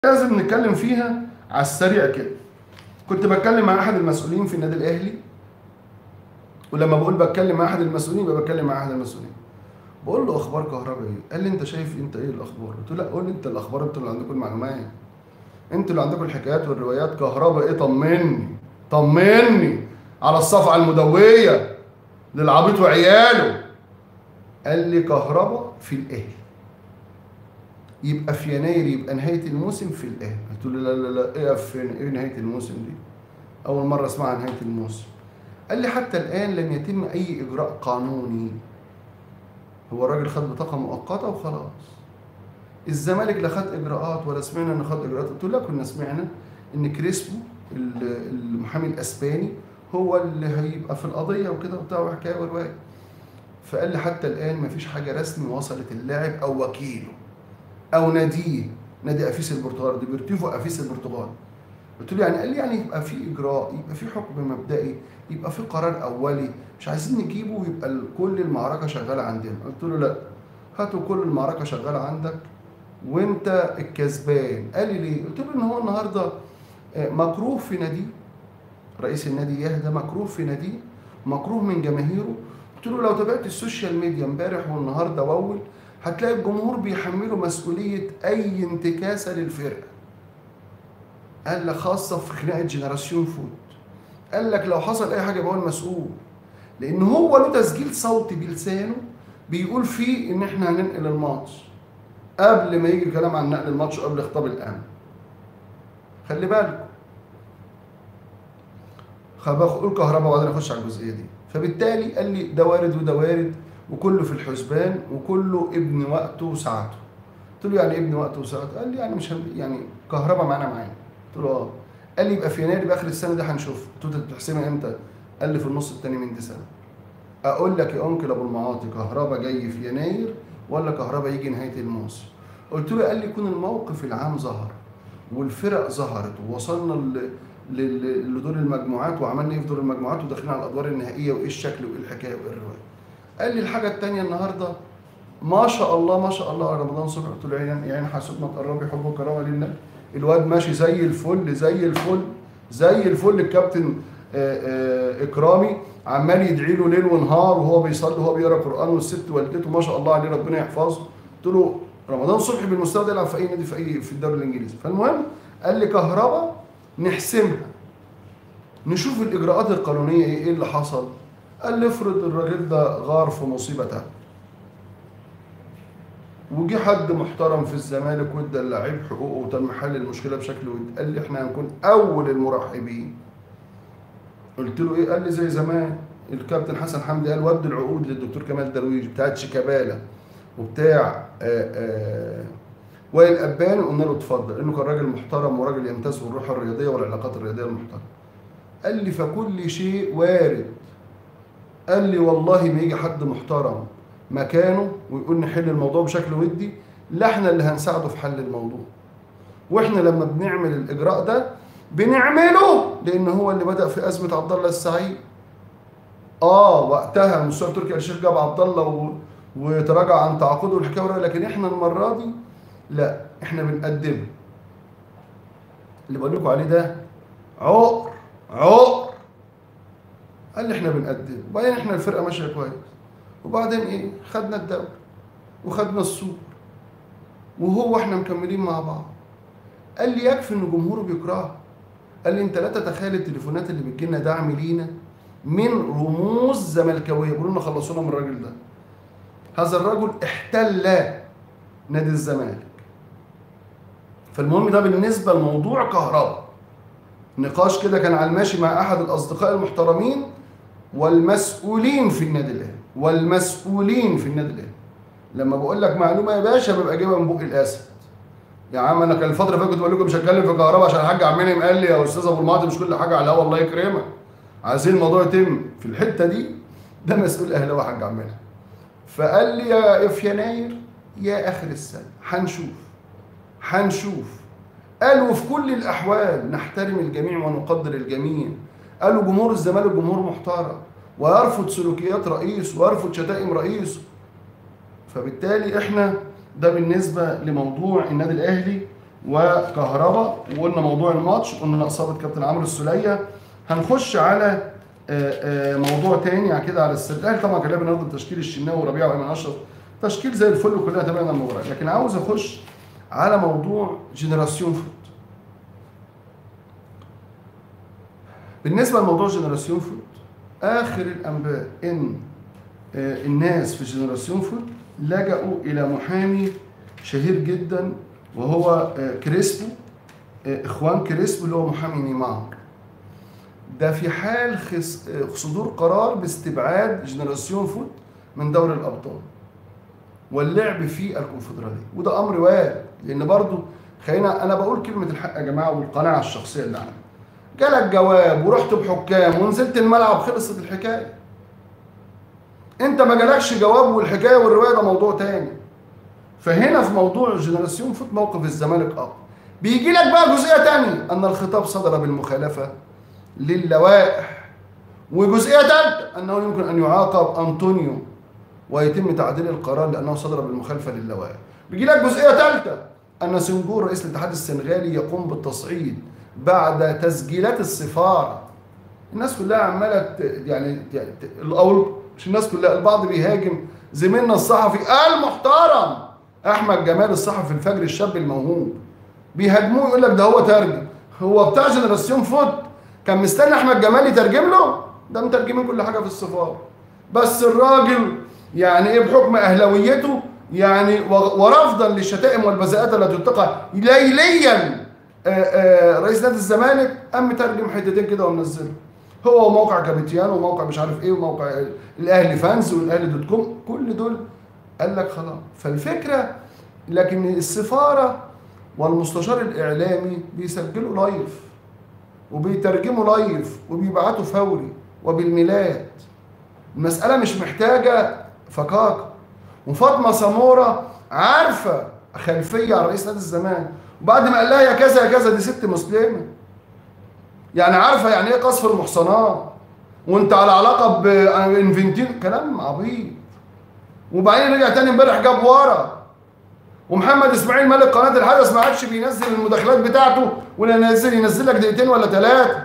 لازم نتكلم فيها على السريع كده كنت بتكلم مع احد المسؤولين في النادي الاهلي ولما بقول بتكلم مع احد المسؤولين يبقى بتكلم مع احد المسؤولين بقول له اخبار كهرباء ايه قال لي انت شايف انت ايه الاخبار قلت له لا قول لي انت الاخبار انتوا اللي عندكم المعلومات انتوا اللي عندكم الحكايات والروايات كهرباء ايه طمني طمني على الصفعه المدويه للعبيط وعياله قال لي كهرباء في الاهلي يبقى في يناير يبقى نهايه الموسم في الاهلي قلت له لا لا لا ايه في ايه نهايه الموسم دي اول مره اسمعها نهايه الموسم قال لي حتى الان لم يتم اي اجراء قانوني هو الراجل خد بطاقه مؤقته وخلاص الزمالك لا خد اجراءات ولا سمعنا انه خد اجراءات قلت له لا كنا سمعنا ان كريسبو المحامي الاسباني هو اللي هيبقى في القضيه وكده وبتاع وحكايه وروايه فقال لي حتى الان ما فيش حاجه رسمي وصلت اللاعب او وكيله او ناديه نادي افيس البرتغال ديبورتيفو افيس البرتغال قلت له يعني قال لي يعني يبقى في اجراء يبقى في حكم مبدئي يبقى في قرار اولي مش عايزين نجيبه ويبقى كل المعركه شغاله عندنا قلت له لا هاتوا كل المعركه شغاله عندك وانت الكسبان قال لي ليه قلت له ان هو النهارده مكروه في ناديه رئيس النادي يهدى مكروه في ناديه مكروه من جماهيره قلت له لو تابعت السوشيال ميديا امبارح والنهارده واول هتلاقي الجمهور بيحملوا مسؤوليه اي انتكاسه للفرقه قال لك خاصه في خناقه جنراسيون فوت قال لك لو حصل اي حاجه يبقى هو المسؤول لان هو له تسجيل صوتي بلسانه بيقول فيه ان احنا هننقل الماتش قبل ما يجي الكلام عن نقل الماتش وقبل خطاب الامن خلي بالكم بقول كهرباء وبعدين اخش على الجزئيه دي فبالتالي قال لي ده وارد وده وارد وكله في الحسبان وكله ابن وقته وساعته قلت له يعني ابن وقته وساعته قال لي يعني مش هم يعني كهرباء معانا معانا قلت له اه قال لي يبقى في يناير باخر السنه دي هنشوف قلت له بتحسبها امتى قال لي في النص الثاني من ديسمبر اقول لك يا انكل ابو المعاطي كهرباء جاي في يناير ولا كهرباء يجي نهايه الموسم قلت له قال لي يكون الموقف العام ظهر والفرق ظهرت ووصلنا لدور المجموعات وعملنا ايه في دور المجموعات وداخلين على الادوار النهائيه وايه الشكل وايه الحكايه وايه الروايه قال لي الحاجه الثانيه النهارده ما شاء الله ما شاء الله رمضان صبحي قلت له عين عين حسود ما تقربي حب وكرامه لله الواد ماشي زي الفل زي الفل زي الفل الكابتن اكرامي عمال يدعي له ليل ونهار وهو بيصلي وهو بيقرا قران والست والدته ما شاء الله عليه ربنا يحفظه قلت له رمضان صبحي بالمستوى ده يلعب في اي نادي في اي في الدوري الانجليزي فالمهم قال لي كهرباء نحسمها نشوف الاجراءات القانونيه ايه اللي حصل قال لي افرض الراجل ده غار في مصيبه تانية وجي حد محترم في الزمالك وادى اللعيب حقوقه وتم حل المشكله بشكل ودي قال لي احنا هنكون اول المرحبين قلت له ايه قال لي زي زمان الكابتن حسن حمدي قال ودي العقود للدكتور كمال درويش بتاعت شيكابالا وبتاع وائل ابان قلنا له اتفضل لانه كان راجل محترم وراجل يمتاز بالروح الرياضيه والعلاقات الرياضيه المحترمه قال لي فكل شيء وارد قال لي والله ما يجي حد محترم مكانه ويقول نحل الموضوع بشكل ودي لا احنا اللي هنساعده في حل الموضوع واحنا لما بنعمل الاجراء ده بنعمله لان هو اللي بدا في ازمه عبد الله السعيد اه وقتها مستشار تركي آل الشيخ جاب عبد الله و... وتراجع عن تعاقده والحكايه لكن احنا المره دي لا احنا بنقدمه اللي بقول لكم عليه ده عقر عقر قال لي احنا بنقدم وبعدين احنا الفرقه ماشيه كويس وبعدين ايه خدنا الدوري وخدنا السوبر وهو احنا مكملين مع بعض قال لي يكفي ان جمهوره بيكرهه قال لي انت لا تتخيل التليفونات اللي بتجيلنا دعم لينا من رموز زملكاويه بيقولوا لنا خلصونا من الراجل ده هذا الرجل احتل نادي الزمالك فالمهم ده بالنسبه لموضوع كهرباء نقاش كده كان على الماشي مع احد الاصدقاء المحترمين والمسؤولين في النادي الاهلي والمسؤولين في النادي الاهلي لما بقول لك معلومه يا باشا ببقى جايبها من بق الاسد يا عم انا كان الفتره اللي فاتت كنت بقول لكم مش هتكلم في كهرباء عشان الحاج عم منعم قال لي يا استاذ ابو المعاطي مش كل حاجه على الهوا الله يكرمك عايزين الموضوع يتم في الحته دي ده مسؤول اهلاوي يا حاج عم منعم فقال لي يا في يناير يا اخر السنه هنشوف هنشوف قال وفي كل الاحوال نحترم الجميع ونقدر الجميع قالوا جمهور الزمالك جمهور محترم ويرفض سلوكيات رئيس ويرفض شتائم رئيس فبالتالي احنا ده بالنسبه لموضوع النادي الاهلي وكهربا وقلنا موضوع الماتش قلنا اصابه كابتن عمرو السوليه هنخش على آه، آه، موضوع تاني كده على السد الاهلي طبعا كان لعب النهارده تشكيل الشناوي وربيعه وايمن اشرف تشكيل زي الفل وكلنا تابعنا المباراه لكن عاوز اخش على موضوع جنراسيون فوت بالنسبه لموضوع جنراسيون فوت اخر الانباء ان آه، الناس في جنراسيون فوت لجأوا الى محامي شهير جدا وهو آه، كريسبو آه، اخوان كريسبو اللي هو محامي نيمار ده في حال خس- آه، صدور قرار باستبعاد جنراسيون فوت من دوري الابطال واللعب في الكونفدراليه وده امر وارد لان برضو خلينا انا بقول كلمه الحق يا جماعه والقناعه الشخصيه اللي عندي جالك جواب ورحت بحكام ونزلت الملعب خلصت الحكايه انت ما جالكش جواب والحكايه والروايه ده موضوع تاني فهنا في موضوع جنراسيون فوت موقف الزمالك اقوى بيجي لك بقى جزئيه تانية ان الخطاب صدر بالمخالفه للوائح وجزئيه ثالثه انه يمكن ان يعاقب انطونيو ويتم تعديل القرار لانه صدر بالمخالفه للوائح بيجي لك جزئيه ثالثه ان سنجور رئيس الاتحاد السنغالي يقوم بالتصعيد بعد تسجيلات السفاره الناس كلها عماله ت- يعني ت- او مش الناس كلها البعض بيهاجم زميلنا الصحفي المحترم احمد جمال الصحفي الفجر الشاب الموهوب بيهاجموه يقول لك ده هو ترجم هو بتاع جنراسيون فوت كان مستني احمد جمال يترجم له ده مترجمين كل حاجه في السفاره بس الراجل يعني ايه بحكم اهلاويته يعني و- ورفضا للشتائم والبذاءات التي تلتقى ليليا آه، آه، رئيس نادي الزمالك قام مترجم حتتين كده ومنزله هو وموقع كابيتيان وموقع مش عارف ايه وموقع الاهلي فانز والاهلي دوت كوم كل دول قال لك خلاص فالفكره لكن السفاره والمستشار الاعلامي بيسجلوا لايف وبيترجموا لايف وبيبعتوا فوري وبالميلاد المساله مش محتاجه فكاكه وفاطمه سموره عارفه خلفيه على رئيس نادي الزمالك وبعد ما قال لها يا كذا يا كذا دي ست مسلمه يعني عارفه يعني ايه قصف المحصنات وانت على علاقه بانفنتين كلام عبيط وبعدين رجع تاني امبارح جاب ورا ومحمد اسماعيل مالك قناه الحدث ما عادش بينزل المداخلات بتاعته ولا ينزل ينزل لك دقيقتين ولا ثلاثه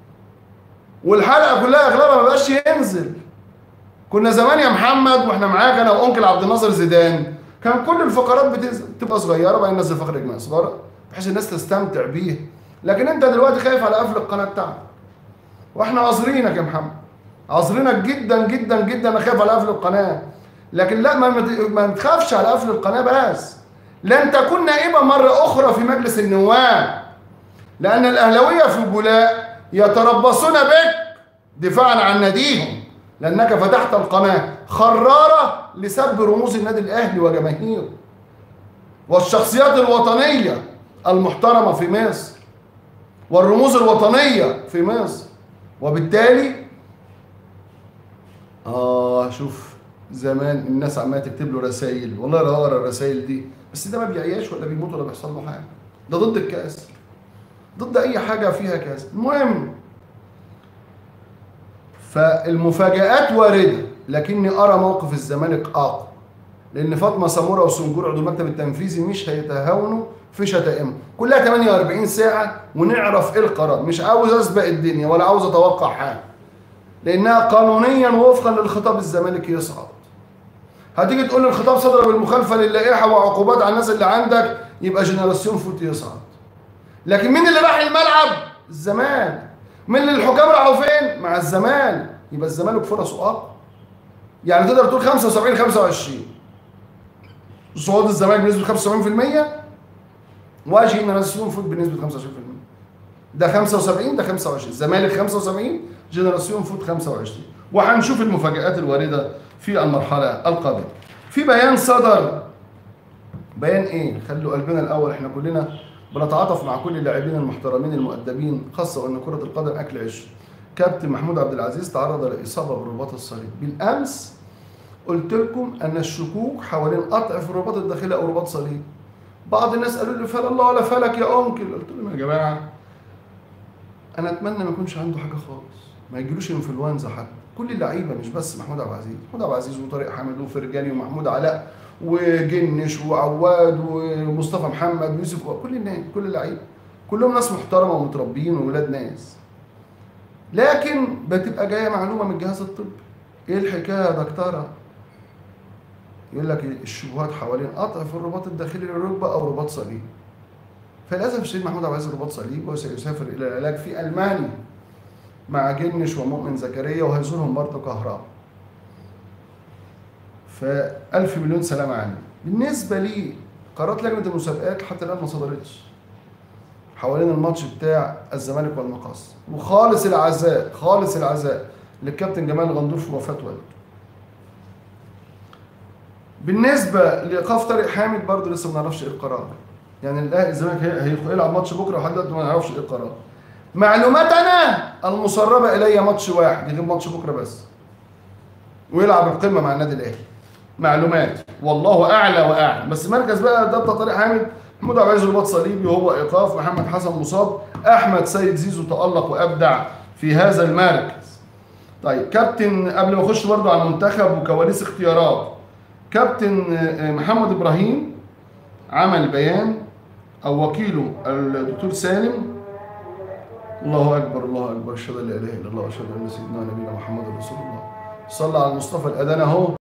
والحلقه كلها اغلبها ما بقاش ينزل كنا زمان يا محمد واحنا معاك انا وانكل عبد الناصر زيدان كان كل الفقرات بتنزل تبقى صغيره بعدين ننزل فقره اجماليه صغيره بحيث الناس تستمتع بيها لكن انت دلوقتي خايف على قفل القناه بتاعتك واحنا عذرينك يا محمد عذرينك جدا جدا جدا انا خايف على قفل القناه لكن لا ما ما تخافش على قفل القناه بس لن تكون نائبه مره اخرى في مجلس النواب لان الاهلاويه في بولاء يتربصون بك دفاعا عن ناديهم لانك فتحت القناه خراره لسب رموز النادي الاهلي وجماهيره والشخصيات الوطنيه المحترمه في مصر والرموز الوطنيه في مصر وبالتالي اه شوف زمان الناس عماله تكتب له رسائل والله لا اقرا الرسائل دي بس ده ما بيعياش ولا بيموت ولا بيحصل له حاجه ده ضد الكاس ضد اي حاجه فيها كاس المهم فالمفاجآت واردة لكني أرى موقف الزمالك أقوى لأن فاطمة سمورة وسنجور عضو المكتب التنفيذي مش هيتهاونوا في شتائمهم كلها 48 ساعة ونعرف إيه القرار مش عاوز أسبق الدنيا ولا عاوز أتوقع حاجة لأنها قانونيا وفقا للخطاب الزمالك يصعد هتيجي تقول لي الخطاب صدر بالمخالفة للائحة وعقوبات على الناس اللي عندك يبقى جنراسيون فوت يصعد لكن مين اللي راح الملعب؟ الزمالك مين اللي الحكام راحوا فين؟ مع الزمالك يبقى الزمالك فرصه اقوى يعني تقدر تقول 75 25 صعود الزمالك بنسبه 75% واجي جنراسيون فوت بنسبه 25% ده 75 ده 25 الزمالك 75 جنراسيون فوت 25 وهنشوف المفاجآت الواردة في المرحلة القادمة في بيان صدر بيان ايه خلوا قلبنا الاول احنا كلنا بنتعاطف مع كل اللاعبين المحترمين المؤدبين خاصة وان كرة القدم اكل عيش كابتن محمود عبد العزيز تعرض لإصابة بالرباط الصليبي بالأمس قلت لكم أن الشكوك حوالين قطع في الرباط الداخلي أو رباط صليبي بعض الناس قالوا لي فلا الله ولا فلك يا أنكل قلت لهم يا جماعة أنا أتمنى ما يكونش عنده حاجة خالص ما يجيلوش انفلونزا حتى كل اللعيبة مش بس محمود عبد العزيز محمود عبد العزيز وطارق حامد وفرجاني ومحمود علاء وجنش وعواد ومصطفى محمد ويوسف كل الناس كل اللعيبه كلهم ناس محترمه ومتربيين وولاد ناس لكن بتبقى جايه معلومه من الجهاز الطبي ايه الحكايه يا دكتوره يقول لك الشبهات حوالين قطع في الرباط الداخلي للركبه او رباط صليب فللاسف الشديد محمود عبد العزيز رباط صليب وسيسافر الى العلاج في المانيا مع جنش ومؤمن زكريا وهيزورهم برضه كهرباء فألف مليون سلامة عنه بالنسبة لي قرارات لجنة المسابقات حتى الآن ما صدرتش حوالين الماتش بتاع الزمالك والمقص وخالص العزاء خالص العزاء للكابتن جمال غندور في وفاة والده بالنسبة لإيقاف طارق حامد برضه لسه ما نعرفش إيه القرار يعني الأهلي الزمالك هي- هيلعب ماتش بكرة لحد دلوقتي ما نعرفش إيه القرار معلوماتنا المسربة إلي ماتش واحد يغيب ماتش بكرة بس ويلعب القمة مع النادي الأهلي معلومات والله اعلى واعلم بس مركز بقى ده بتاع طارق حامد محمود عبد العزيز رباط صليبي وهو ايقاف محمد حسن مصاب احمد سيد زيزو تالق وابدع في هذا المركز طيب كابتن قبل ما اخش برضو على المنتخب وكواليس اختيارات كابتن آه، محمد ابراهيم عمل بيان او وكيله الدكتور سالم الله اكبر الله اكبر اشهد ان لا اله الا الله واشهد ان سيدنا نبينا محمد رسول الله صلى على المصطفى الاذان اهو